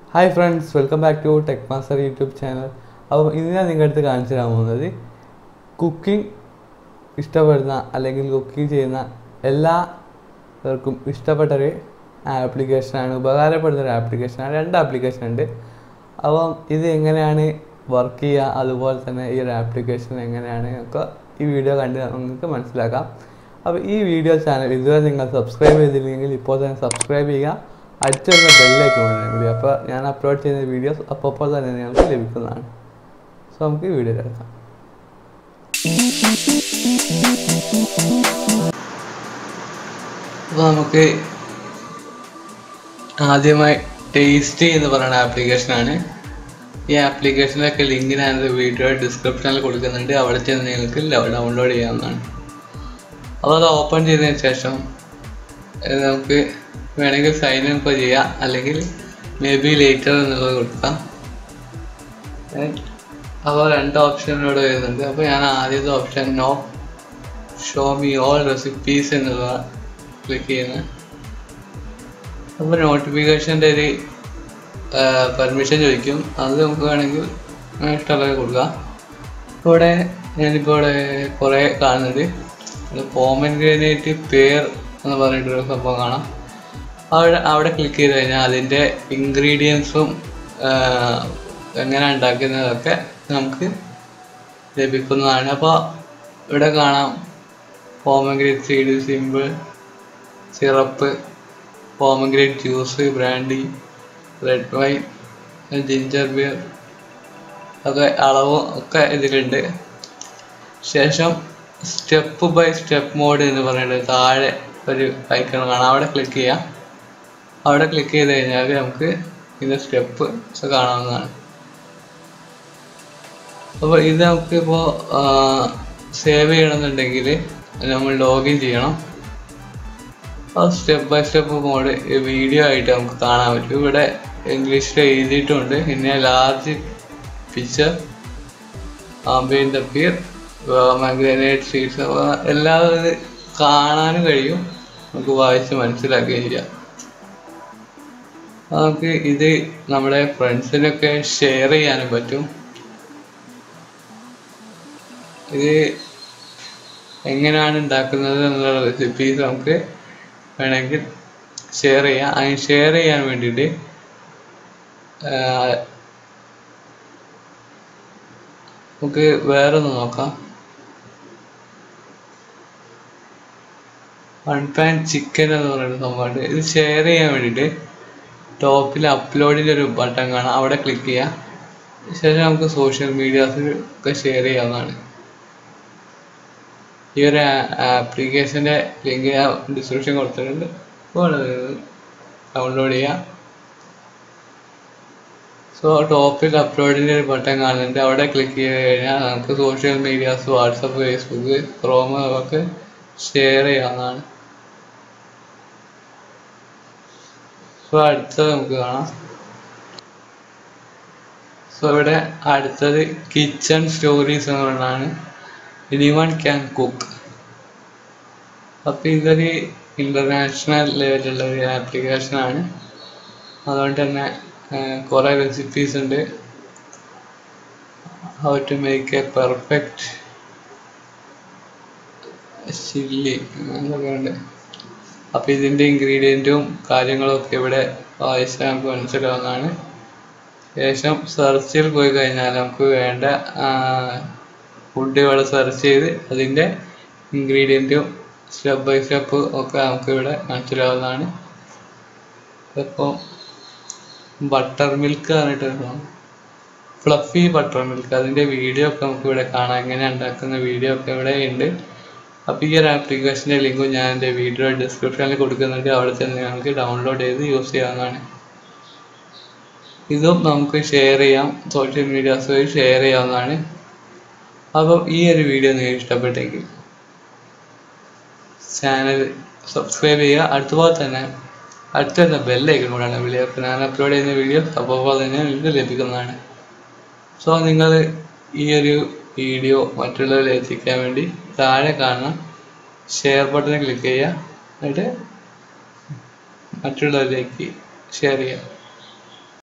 hi friends welcome back to tech master YouTube channel അപ്പോൾ ഇന്ന് ഞാൻ നിങ്ങളുടെ അടുത്ത് കാണിച്ചു തരാൻ പോകുന്നത് കുക്കിംഗ് ഇഷ്ടപ്പെടുന്ന അല്ലെങ്കിൽ കുക്കിംഗ് ചെയ്യുന്ന എല്ലാവർക്കും ഇഷ്ടപ്പെട്ടൊരു ആപ്ലിക്കേഷനാണ് ഉപകാരപ്പെടുന്ന ഒരു ആപ്ലിക്കേഷനാണ് രണ്ട് ആപ്ലിക്കേഷൻ ഉണ്ട് അപ്പം ഇത് എങ്ങനെയാണ് വർക്ക് ചെയ്യുക അതുപോലെ തന്നെ ഈ ഒരു ആപ്ലിക്കേഷൻ എങ്ങനെയാണ് ഒക്കെ ഈ വീഡിയോ കണ്ട് നിങ്ങൾക്ക് മനസ്സിലാക്കാം അപ്പോൾ ഈ വീഡിയോ ചാനൽ ഇതുവരെ നിങ്ങൾ സബ്സ്ക്രൈബ് ചെയ്തില്ലെങ്കിൽ ഇപ്പോൾ തന്നെ സബ്സ്ക്രൈബ് ചെയ്യുക അടുത്ത് വരുന്ന ബെല്ലേക്ക് വേണ്ടി അപ്പോൾ ഞാൻ അപ്ലോഡ് ചെയ്യുന്ന വീഡിയോസ് അപ്പോൾ അപ്പോൾ തന്നെ നിങ്ങൾക്ക് ലഭിക്കുന്നതാണ് സോ നമുക്ക് ഈ വീഡിയോ എടുക്കാം അപ്പോൾ നമുക്ക് ആദ്യമായി ടേസ്റ്റി എന്ന് പറയുന്ന ആപ്ലിക്കേഷനാണ് ഈ ആപ്ലിക്കേഷനിലൊക്കെ ലിങ്ക് ഞാൻ വീഡിയോ ഡിസ്ക്രിപ്ഷനിൽ കൊടുക്കുന്നുണ്ട് അവിടെ ചെന്ന് നിങ്ങൾക്ക് ഡൗൺലോഡ് ചെയ്യാവുന്നതാണ് അപ്പോൾ അത് ഓപ്പൺ ചെയ്തതിന് ശേഷം ഏഹ് നമുക്ക് വേണമെങ്കിൽ സൈൻ ഇൻ ഇപ്പോൾ ചെയ്യാം അല്ലെങ്കിൽ മേ ബി ലേറ്റർ എന്നുള്ളത് കൊടുക്കാം ഏഹ് അപ്പോൾ രണ്ട് ഓപ്ഷനിലൂടെ വരുന്നുണ്ട് അപ്പോൾ ഞാൻ ആദ്യത്തെ option no show me all recipes എന്നുള്ള ക്ലിക്ക് ചെയ്യുന്നത് അപ്പോൾ നോട്ടിഫിക്കേഷൻ്റെ ഒരു പെർമിഷൻ ചോദിക്കും അത് നമുക്ക് വേണമെങ്കിൽ ഇഷ്ടമുള്ളത് കൊടുക്കാം ഇവിടെ ഞാനിപ്പോൾ ഇവിടെ കുറേ കാണുന്നുണ്ട് പോമൻഗ്രേനേറ്റ് പേർ എന്ന് പറഞ്ഞിട്ടൊരു സംഭവം കാണാം അവിടെ അവിടെ ക്ലിക്ക് ചെയ്ത് കഴിഞ്ഞാൽ അതിൻ്റെ ഇൻഗ്രീഡിയൻസും എങ്ങനെ ഉണ്ടാക്കുന്നതൊക്കെ നമുക്ക് ലഭിക്കുന്നതാണ് അപ്പോൾ ഇവിടെ കാണാം pomegranate seed simple syrup pomegranate juice brandy red wine ginger beer ഒക്കെ അളവും ഒക്കെ ഇതിലുണ്ട് ശേഷം സ്റ്റെപ്പ് ബൈ സ്റ്റെപ്പ് മോഡ് എന്ന് പറയുന്നത് താഴെ ഒരു ഐക്കൺ കാണാം അവിടെ ക്ലിക്ക് ചെയ്യാം അവിടെ ക്ലിക്ക് ചെയ്ത് കഴിഞ്ഞാൽ നമുക്ക് ഇതിൻ്റെ സ്റ്റെപ്പ് കാണാവുന്നതാണ് അപ്പോൾ ഇത് നമുക്കിപ്പോൾ സേവ് ചെയ്യണമെന്നുണ്ടെങ്കിൽ നമ്മൾ ലോഗിൻ ചെയ്യണം അപ്പോൾ step by step mode video ആയിട്ട് നമുക്ക് കാണാൻ പറ്റും ഇവിടെ ഇംഗ്ലീഷിൽ എഴുതിയിട്ടുണ്ട് പിന്നെ large picture ambient appear grenade seeds എല്ലാം ഇത് കാണാനും കഴിയും നമുക്ക് വായിച്ച് മനസ്സിലാക്കുകയും ചെയ്യാം നമുക്ക് ഇത് നമ്മുടെ ഫ്രണ്ട്സിനൊക്കെ ഷെയർ ചെയ്യാനും പറ്റും ഇത് എങ്ങനെയാണ് ഉണ്ടാക്കുന്നത് എന്നുള്ള റെസിപ്പീസ് നമുക്ക് വേണമെങ്കിൽ ഷെയർ ചെയ്യാം അതിന് ഷെയർ ചെയ്യാൻ വേണ്ടിയിട്ട് നമുക്ക് വേറെ ഒന്ന് നോക്കാം വൺ പാൻ ചിക്കൻ എന്ന് പറയുന്ന സംഭവമുണ്ട് ഇത് ഷെയർ ചെയ്യാൻ വേണ്ടിയിട്ട് ടോപ്പിൽ അപ്ലോഡിൻ്റെ ഒരു ബട്ടൺ കാണാം അവിടെ ക്ലിക്ക് ചെയ്യാം ശേഷം നമുക്ക് സോഷ്യൽ മീഡിയാസിൽ ഒക്കെ ഷെയർ ചെയ്യാവുന്നതാണ് ഈ ഒരു ആപ്ലിക്കേഷൻ്റെ ലിങ്ക് ഞാൻ ഡിസ്ക്രിപ്ഷൻ കൊടുത്തിട്ടുണ്ട് അപ്പോൾ ഡൗൺലോഡ് ചെയ്യാം സോ ടോപ്പിൽ അപ്ലോഡിൻ്റെ ഒരു ബട്ടൺ കാണുന്നുണ്ട് അവിടെ ക്ലിക്ക് ചെയ്ത് കഴിഞ്ഞാൽ നമുക്ക് social medias WhatsApp Facebook Chrome ഒക്കെ ഷെയർ ചെയ്യാവുന്നതാണ് സോ അടുത്തത് നമുക്ക് കാണാം സോ ഇവിടെ അടുത്തത് കിച്ചൺ സ്റ്റോറീസ് എന്ന് പറഞ്ഞാണ് എനിവൺ ക്യാൻ കുക്ക് അപ്പോൾ ഇതൊരു ഇൻ്റർനാഷണൽ ലെവലുള്ള ഒരു ആപ്ലിക്കേഷനാണ് അതുകൊണ്ട് തന്നെ കുറേ റെസിപ്പീസ് ഉണ്ട് how to make a perfect chilli അങ്ങനെയൊക്കെ ഉണ്ട് അപ്പോൾ ഇതിൻ്റെ ഇൻഗ്രീഡിയൻറ്റും കാര്യങ്ങളൊക്കെ ഇവിടെ വായിച്ചാൽ നമുക്ക് മനസ്സിലാവുന്നതാണ് ശേഷം സെർച്ചിൽ പോയി കഴിഞ്ഞാൽ നമുക്ക് വേണ്ട ഫുഡ് ഇവിടെ സെർച്ച് ചെയ്ത് അതിൻ്റെ ഇൻഗ്രീഡിയൻറ്റും സ്റ്റെപ്പ് ബൈ സ്റ്റെപ്പ് ഒക്കെ നമുക്ക് ഇവിടെ മനസ്സിലാവുന്നതാണ് ഇപ്പോൾ ബട്ടർ മിൽക്ക് പറഞ്ഞിട്ട് ഫ്ലഫി ബട്ടർ മിൽക്ക് അതിൻ്റെ വീഡിയോ ഒക്കെ നമുക്ക് ഇവിടെ കാണാം എങ്ങനെ ഉണ്ടാക്കുന്ന വീഡിയോ ഒക്കെ ഇവിടെ ഉണ്ട് അപ്പോൾ ഈ ഒരു ആപ്ലിക്കേഷൻ്റെ ലിങ്കും ഞാൻ എൻ്റെ വീഡിയോ ഡിസ്ക്രിപ്ഷനിൽ കൊടുക്കുന്നുണ്ട് അവിടെ ചെന്ന് നമുക്ക് ഡൗൺലോഡ് ചെയ്ത് യൂസ് ചെയ്യാവുന്നതാണ് ഇതും നമുക്ക് ഷെയർ ചെയ്യാം സോഷ്യൽ മീഡിയാസ് വഴി ഷെയർ ചെയ്യാവുന്നതാണ് അപ്പം ഈ ഒരു വീഡിയോ നിങ്ങൾക്ക് ഇഷ്ടപ്പെട്ടെങ്കിൽ ചാനൽ സബ്സ്ക്രൈബ് ചെയ്യുക അതുപോലെ തന്നെ അടുത്ത തന്നെ ബെല്ലൈക്കൺ കൂടാണ് വീഡിയോ അപ്പോൾ ഞാൻ അപ്ലോഡ് ചെയ്യുന്ന വീഡിയോ അപ്പോൾ തന്നെ നിങ്ങൾക്ക് ലഭിക്കുന്നതാണ് സോ നിങ്ങൾ ഈ ഒരു വീഡിയോ മറ്റുള്ളവരിൽ എത്തിക്കാൻ വേണ്ടി താഴെ കാണുന്ന ഷെയർ ബട്ടൺ ക്ലിക്ക് ചെയ്യുക എന്നിട്ട് മറ്റുള്ളവരിലേക്ക് ഷെയർ ചെയ്യുക